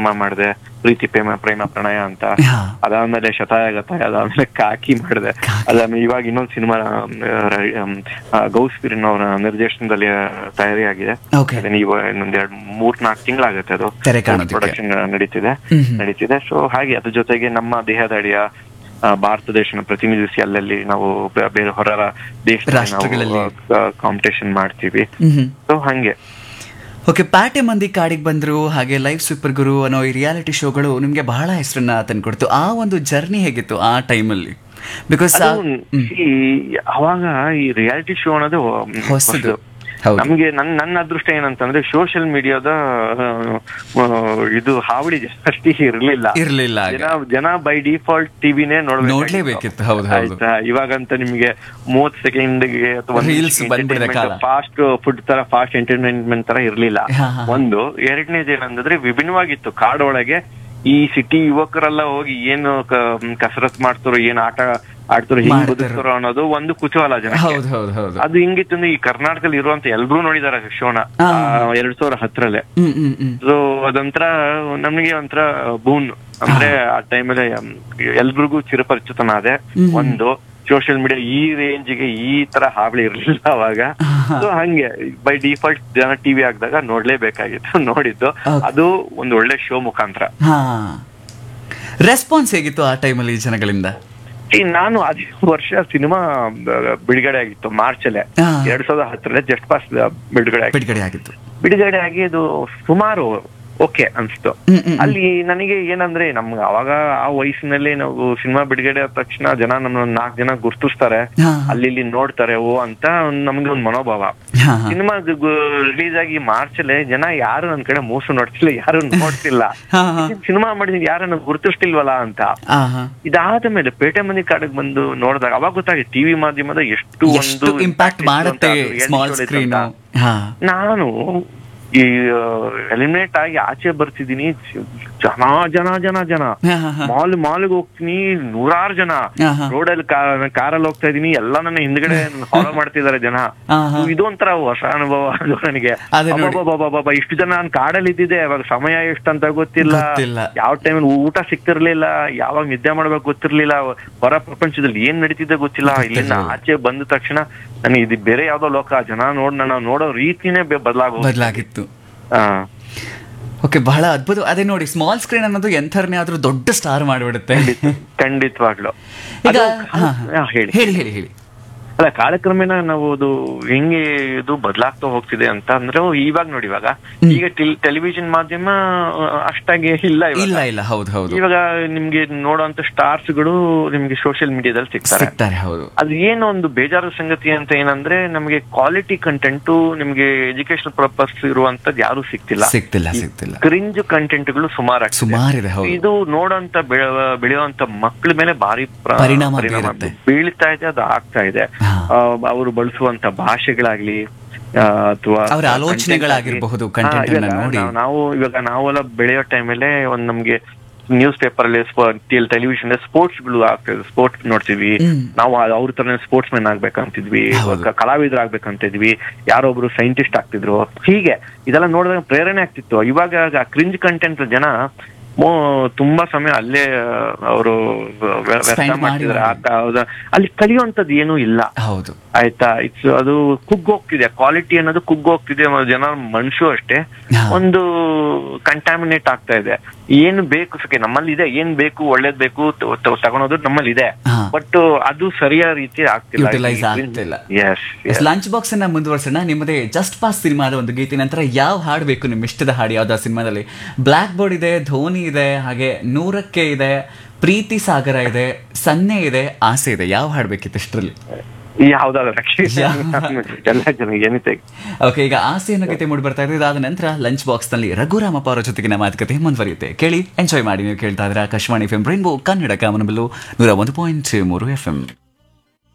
Cinema ಮಾಡಿದೆ ಪ್ರೀತಿ ಪ್ರೇಮ ಪ್ರೇಮ ಪ್ರಣಯ ಅಂತ ಹಾ. ಅದಾದ್ಮೇಲೆ ಶತಾಯಗತಾಯ ಅದಾದ್ಮೇಲೆ ಕಾಕಿ ಮಾಡಿದೆ ಅದಾದ್ಮೇಲೆ ಇವಾಗ ಇನ್ನೊಂದು ಸಿನಿಮಾ ಗೌಸ್ಪಿರಿನ್ ಅವರ ನಿರ್ದೇಶನದಲ್ಲಿ ಆ, ತಯಾರಿಯಾಗಿದೆ Okay. ಅದನ್ನ ಇವ ಇನ್ನೊಂದ್ ಎರಡ್ ಮೂರ್ ನಾಲ್ಕು ತಿಂಗಳಾಗತ್ತೆ ಅದು ತೆರೆ ಕಾಣೋದಕ್ಕೆ. ಪ್ರೊಡಕ್ಷನ್ ನಡೀತಿದೆ ಹ್ಮ್ ಹ್ಮ್. ನಡೀತಿದೆ ಸೊ ಹಾಗೆ ಅದ್ರ ಜೊತೆಗೆ ನಮ್ಮ ದೇಹದ ಅಡಿಯ ಆ, ಭಾರತ ದೇಶನ ಪ್ರತಿನಿಧಿಸಿ ಅಲ್ಲಲ್ಲಿ ನಾವು ಬೇ- ಬೇರೆ ಹೊರ ದೇಶದಲ್ಲಿ ರಾಷ್ಟ್ರಗಳಲ್ಲಿ. ನಾವು ಕಾಂಪಿಟೇಷನ್ ಮಾಡ್ತೀವಿ ಹ್ಮ್ ಸೊ ಹಂಗೆ ಓಕೆ ಪ್ಯಾಟೆ ಮಂದಿ ಕಾಡಿಗೆ ಬಂದ್ರು ಹಾಗೆ ಲೈವ್ ಸೂಪರ್ ಗುರು ಅನ್ನೋ ಈ ರಿಯಾಲಿಟಿ ಶೋಗಳು ನಿಮ್ಗೆ ಬಹಳ ಹೆಸರನ್ನ ತಂದ್ಕೊಡ್ತು ಆ ಒಂದು ಜರ್ನಿ ಹೇಗಿತ್ತು ಆ ಟೈಮಲ್ಲಿ ಬಿಕಾಸ್ ಅದು ಈ ಅವಾಗ ಈ ರಿಯಾಲಿಟಿ ಶೋ ಅನ್ನೋದು ಹೊಸದು. ಹೊಸದು. ಹೌದು. ನಮ್ಗೆ ನನ್ ನನ್ನ ಅದೃಷ್ಟ ಏನಂತಂದ್ರೆ ಸೋಷಿಯಲ್ ಮೀಡಿಯಾದ ಇದು ಹಾವಳಿ ಜಾಸ್ತಿ ಇರ್ಲಿಲ್ಲ ಇರ್ಲಿಲ್ಲ ಆಗ. ಜನ ಜನ ಬೈ ಡಿಫಾಲ್ಟ್ ಟಿವಿನೇ ನೋಡ್ಲೇಬೇಕಿತ್ತು, ಹೌದು, ಹೌದು. ಆಯ್ತಾ ಇವಾಗಂತ ನಿಮ್ಗೆ ಮೂವತ್ ಸೆಕೆಂಡ್ಗೆ ಅಥವಾ Reels ಬಂದ್ಬಿಟ್ಟಿದೆ ಕಾಲ. ಫಾಸ್ಟ್ ಫುಡ್ ತರ ಫಾಸ್ಟ್ ಎಂಟರ್ಟೈನ್ಮೆಂಟ್ ತರ ಇರ್ಲಿಲ್ಲ ಹಾ, ಹಾ. ಒಂದು ಎರಡನೇದು ಏನಂದ್ರೆ ವಿಭಿನ್ನವಾಗಿತ್ತು ಕಾಡೊಳಗೆ ಈ ಸಿಟಿ ಯುವಕರೆಲ್ಲ ಹೋಗಿ ಏನು ಕ- ಕಸರತ್ ಮಾಡ್ತಾರೋ ಏನ್ ಆಟ ಆಡ್ತಾರೋ ಹಿಂಗ್ ಮಾಡ್ತಾರೋ. ಬದುಕ್ತಾರೋ ಅನ್ನೋದು ಒಂದು ಕುತೂಹಲ ಜನ ಹೌದು ಹೌದು ಹೌದು ಅದು ಹಿಂಗಿತ್ತು ಅಂದ್ರೆ ಈ ಕರ್ನಾಟಕದಲ್ಲಿ ಇರುವಂತ ಎಲ್ರೂ ನೋಡಿದಾರೆ ಶೋನ ಹಾ. ಎರಡ್ ಸಾವಿರ ಹತ್ತರಲ್ಲೇ ಹ್ಮ್ ಹ್ಮ್ ಹ್ಮ್ ಸೊ ಅದೊಂಥರ ನಮ್ಗೆ ಒಂಥರ ಬೂನ್ ಅಂದ್ರೆ ಆ ಟೈಮಲ್ಲಿ ಎಲ್ರಿಗೂ ಚಿರಪರಿಚಿತನ ಅದೇ ಹ್ಮ್. ಒಂದು ಸೋಷಿಯಲ್ ಮೀಡಿಯಾ ಈ ರೇಂಜ್ಗೆ ಈ ತರ ಹಾವಳಿ ಇರ್ಲಿಲ್ಲ ಅವಾಗ ಸೊ ಹಂಗೆ ಬೈ ಡಿಫಾಲ್ಟ್ ಜನ ಟಿವಿ ಹಾಕಿದಾಗ ನೋಡ್ಲೇಬೇಕಾಗಿತ್ತು ನೋಡಿದ್ದು Okay. ಅದು ಒಂದು ಒಳ್ಳೆ ಶೋ ಮುಖಾಂತರ ಹಾ ರೆಸ್ಪಾನ್ಸ್ ಹೇಗಿತ್ತು ಆ ಟೈಮಲ್ಲಿ ಜನಗಳಿಂದ ಈ ನಾನು ಅದೇ ವರ್ಷ ಸಿನಿಮಾ ಬಿಡುಗಡೆ ಆಗಿತ್ತು ಮಾರ್ಚ್ ಅಲ್ಲೇ ಹಾ. ಎರಡ್ ಸಾವಿರದ ಹತ್ತರಲ್ಲೇ ಜಸ್ಟ್ ಪಾಸ್ ಬಿಡುಗಡೆ ಆಗಿತ್ತು ಬಿಡುಗಡೆ ಆಗಿತ್ತು ಬಿಡುಗಡೆ ಆಗಿ ಅದು ಸುಮಾರು ಓಕೆ ಅನ್ಸ್ತು ಹ್ಮ್, ಹ್ಮ್, ಅಲ್ಲಿ ನನಗೆ ಏನಂದ್ರೆ ನಮ್ಗೆ ಅವಾಗ ಆ ವಯಸ್ಸಿನಲ್ಲಿ ನಾವು ಸಿನಿಮಾ ಬಿಡುಗಡೆ ಆದ ತಕ್ಷಣ ಜನ ನಮ್ಮ ನಾಲ್ಕು ಜನ ಗುರ್ತಿಸ್ತಾರೆ ಹಾ. ಅಲ್ಲಿ ಇಲ್ಲಿ ನೋಡ್ತಾರೆ ಓ ಅಂತ ಒಂದ್ ನಮ್ಗೆ ಒಂದು ಮನೋಭಾವ ಹಾ, ಹಾ. ಸಿನಿಮಾ ರಿಲೀಸ್ ಆಗಿ ಮಾರ್ಚ್ ಅಲ್ಲೇ ಜನ ಯಾರು ನನ್ ಕಡೆ ಮೂಸು ನೋಡ್ತಿಲ್ಲ ಯಾರು ನೋಡ್ತಿಲ್ಲ ಹಾ, ಹಾ. ಸಿನಿಮಾ ಮಾಡಿದ್ರೆ ಯಾರನ್ನ ಗುರ್ತಿಸ್ತಿಲ್ವಲ್ಲ ಅಂತ ಆ, ಹಾ. ಇದಾದ ಮೇಲೆ ಪೇಟೆ ಮಂದಿ ಕಾಡಿಗೆ ಬಂದು ನೋಡಿದಾಗ ಅವಾಗ ಗೊತ್ತಾಗಿ ಟಿವಿ ಮಾಧ್ಯಮದ ಎಷ್ಟು ಎಷ್ಟು ಒಂದು ಇಂಪ್ಯಾಕ್ಟ್ impact ಮಾಡುತ್ತೆ ಇತ್ತು ಅಂತ, ಅದು ಸ್ಮಾಲ್ ಎಲ್ಲಿ ಸ್ಕ್ರೀನ್ ಅಂತ. ಹಾ ನಾನು ಈ ಎಲಿಮಿನೇಟ್ ಆಗಿ ಆಚೆ ಬರ್ತಿದ್ದೀನಿ ಜನ ಜನ ಜನ ಜನ ಹಾ, ಹಾ, ಹಾ. ಮಾಲ್ ಮಾಲ್ಗೆ ಹೋಗ್ತೀನಿ ನೂರಾರು ಜನ ಹಾ, ಹಾ. ರೋಡಲ್ಲಿ ಕಾರಲ್ಲಿ ಹೋಗ್ತಾ ಇದೀನಿ ಎಲ್ಲ ನನ್ನ ಹಿಂದ್ಗಡೆ ಫಾಲೋ ಮಾಡ್ತಿದ್ದಾರೆ ಜನ ಹಾ, ಹಾ. ಇದು ಒಂಥರ ಹೊಸ ಅನುಭವ ಅದು ನನಗೆ ಅದೇ ನೋಡಿ. ಅಬ್ಬಬ್ಬಬ್ಬಬ್ಬಬ್ಬ, ಇಷ್ಟು ಜನ ನಾನು ಕಾಡಲ್ಲಿ ಇದ್ದಿದ್ದೆ ಅವಾಗ ಸಮಯ ಎಷ್ಟು ಅಂತ ಗೊತ್ತಿಲ್ಲ ಗೊತ್ತಿಲ್ಲ. ಯಾವ ಟೈಮಲ್ಲಿ ಊಟ ಸಿಗ್ತಿರ್ಲಿಲ್ಲ ಯಾವಾಗ ನಿದ್ದೆ ಮಾಡ್ಬೇಕು ಗೊತ್ತಿರ್ಲಿಲ್ಲ ಹೊರ ಪ್ರಪಂಚದಲ್ಲಿ ಏನ್ ನಡೀತಿದೆ ಗೊತ್ತಿಲ್ಲ ಇಲ್ಲಿಂದ ಗೊತ್ತಿರ್ಲಿಲ್ಲ. ಆಚೆ ಬಂದ ತಕ್ಷಣ ನನಗೆ ಇದು ಬೇರೆ ಯಾವ್ದೋ ಲೋಕ ಜನ ನೋಡ್ ನಾನು ನೋಡೋ ರೀತಿನೇ ಬದಲಾಗ ಬದಲಾಗಿತ್ತು ಓಕೆ ಬಹಳ ಅದ್ಭುತ ಅದೇ ನೋಡಿ ಸ್ಮಾಲ್ ಸ್ಕ್ರೀನ್ ಅನ್ನೋದು ಎಂಥರ್ನೇ ಆದ್ರೂ ದೊಡ್ಡ ಸ್ಟಾರ್ ಮಾಡಿಬಿಡುತ್ತೆ ಖಂಡಿತವಾಗ್ಲು ಈಗ ಅದು- ಹಾ, ಹಾ, ಹೇಳಿ ಹೇಳಿ ಹೇಳಿ ಹೇಳಿ ಅಲ್ಲ ಕಾಲಕ್ರಮೇಣ ನಾವು ಅದು ಹೆಂಗೆ ಇದು ಬದಲಾಗ್ತಾ ಹೋಗ್ತಿದೆ ಅಂತ ಅಂದ್ರೆ ಇವಾಗ ನೋಡಿ ಇವಾಗ ಈಗ ಟೆಲಿವಿಷನ್ ಮಾಧ್ಯಮ ಆ, ಅಷ್ಟಾಗಿ ಇಲ್ಲ ಇವಾಗ. ಇಲ್ಲ ಇಲ್ಲ ಹೌದು ಹೌದು ಇವಾಗ ನಿಮ್ಗೆ ನೋಡುವಂತ ಸ್ಟಾರ್ಸ್ ಗಳು ನಿಮ್ಗೆ ಸೋಷಿಯಲ್ ಮೀಡಿಯಾದಲ್ಲಿ ಸಿಗ್ತಾರೆ ಸಿಗ್ತಾರೆ ಹೌದು ಅದು ಏನು ಒಂದು ಬೇಜಾರು ಸಂಗತಿ ಅಂತ ಏನಂದ್ರೆ ನಮಗೆ ಕ್ವಾಲಿಟಿ ಕಂಟೆಂಟ್ ನಿಮ್ಗೆ ಎಜುಕೇಶನ್ ಪರ್ಪಸ್ ಇರುವಂತದ್ದು ಯಾರು ಸಿಗ್ತಿಲ್ಲ ಸಿಗ್ತಿಲ್ಲ ಸಿಗ್ತಿಲ್ಲ ಕ್ರಿಂಜ್ ಕಂಟೆಂಟ್ಗಳು ಸುಮಾರು ಸುಮಾರಿದೆ ಹೌದು ಇದು ನೋಡಂತ ಬೆಳೆಯುವಂತ ಮಕ್ಕಳ ಮೇಲೆ ಭಾರಿ ಪ್ರ- ಪರಿಣಾಮ ಪರಿಣಾಮ ಬೀರುತ್ತೆ. ಬೀಳ್ತಾ ಇದೆ ಅದು ಆಗ್ತಾ ಇದೆ ಹಾ. ಅವರು ಬಳಸುವಂತ ಭಾಷೆಗಳಾಗ್ಲಿ ಅಥವಾ ಅವ್ರ ಆಲೋಚನೆಗಳಾಗಿರ್ಬಹುದು, content ಅನ್ನ ನೋಡಿ. ನಾವು ಇವಾಗ ನಾವೆಲ್ಲ ಬೆಳೆಯೋ ಟೈಮಲ್ಲೇ ಒಂದ್ ನಮ್ಗೆ ನ್ಯೂಸ್ ಪೇಪರ್ ಅಲ್ಲಿ ಟೆಲಿವಿಷನ್ ಸ್ಪೋರ್ಟ್ಸ್ ಗಳು ಆಗ್ತದೆ ಸ್ಪೋರ್ಟ್ಸ್ ನೋಡ್ತೀವಿ ಹ್ಮ್. ನಾವು ಅವ್ರ ತರ ಸ್ಪೋರ್ಟ್ಸ್ ಮ್ಯಾನ್ ಆಗ್ಬೇಕಂತಿದ್ವಿ ಹೌದು. ಕ- ಕಲಾವಿದರಾಗ್ಬೇಕಂತಿದ್ವಿ ಯಾರೊಬ್ರು ಸೈಂಟಿಸ್ಟ್ ಆಗ್ತಿದ್ರು ಹೀಗೆ ಇದೆಲ್ಲ ನೋಡಿದಾಗ ಪ್ರೇರಣೆ ಆಗ್ತಿತ್ತು ಇವಾಗ ಕ್ರಿಂಜ್ ಕಂಟೆಂಟ್ ಜನ ಮೋ ತುಂಬಾ ಸಮಯ ಅಲ್ಲೇ ಅವರು ವ್ಯರ್ಥ Spend ಮಾಡಿ ಮಾಡ್ತಿದ್ದಾರೆ ಮಾಡಿ. ಆ- ಹೌದಾ? ಅಲ್ಲಿ ಕಲಿಯುವಂತದ್ದು ಏನೂ ಇಲ್ಲ ಹೌದು ಆಯ್ತಾ ಇಟ್ಸ್ ಅದು ಕುಗ್ಗೋಗ್ತಿದೆ ಕ್ವಾಲಿಟಿ ಅನ್ನೋದು ಕುಗ್ಗೋಗ್ತಿದೆ ಮ- ಜನ ಮನುಷ್ಯ ಅಷ್ಟೇ ಹಾ. ಒಂದು ಕಂಟಾಮಿನೇಟ್ ಆಗ್ತಾ ಇದೆ ಏನು ಬೇಕು ಸಕೆ ನಮ್ಮಲ್ಲಿ ಇದೆ ಏನ್ ಬೇಕು ಒಳ್ಳೇದ್ ಬೇಕು ತ- ತ- ತಗೊಳೋದು ನಮ್ಮಲ್ಲಿ ಇದೆ ಹಾ. ಬಟ್ ಅದು ಸರಿಯಾದ ರೀತಿ ಆಗ್ತಿಲ್ಲ Utilize ಆಗ್ತಿಲ್ಲ. ಎಸ್ ಲಂಚ್ ಬಾಕ್ಸ್ ಅನ್ನ ಮುಂದುವರ್ಸೋಣ ನಿಮ್ಮದೇ ಜಸ್ಟ್ ಪಾಸ್ ಸಿನಿಮಾದ ಒಂದು ಗೀತೆ ನಂತರ ಯಾವ ಹಾಡು ಬೇಕು ನಿಮ್ಮ ಇಷ್ಟದ ಹಾಡು ಯಾವ್ದು ಆ ಸಿನಿಮಾದಲ್ಲಿ ಬ್ಲ್ಯಾಕ್ ಬೋರ್ಡ್ ಇದೆ ಧೋನಿ ಇದೆ ಹಾಗೆ ನೂರಕ್ಕೆ ಇದೆ ಪ್ರೀತಿ ಸಾಗರ ಇದೆ ಸನ್ನೆ ಇದೆ ಆಸೆ ಇದೆ ಯಾವ ಹಾಡು ಬೇಕಿತ್ತು ಇಷ್ಟರಲ್ಲಿ ಯಾವ್ದಾದ್ರು ಎಲ್ಲ ಜನ ಏನಿದೆ ಓಕೆ ಈಗ ಆಸೆ ಅನ್ನೋ ಗೀತೆ ಮೂಡಿ ಬರ್ತಾ ಇದೆ ಇದಾದ ನಂತರ ಲಂಚ್ ಬಾಕ್ಸ್ ನಲ್ಲಿ ರಘುರಾಮಪ್ಪ ಅವರ ಜೊತೆಗಿನ ಮಾತುಕತೆ ಮುಂದುವರಿಯುತ್ತೆ ಕೇಳಿ ಎಂಜಾಯ್ ಮಾಡಿ ನೀವು ಕೇಳ್ತಾ ಇದ್ರೆ Akashvani F M rainbow Kannada ಕಾಮನಬಲ್ಲು ನೂರ ಒಂದು ಪಾಯಿಂಟ್ ಮೂರು ಎಫ್ ಎಂ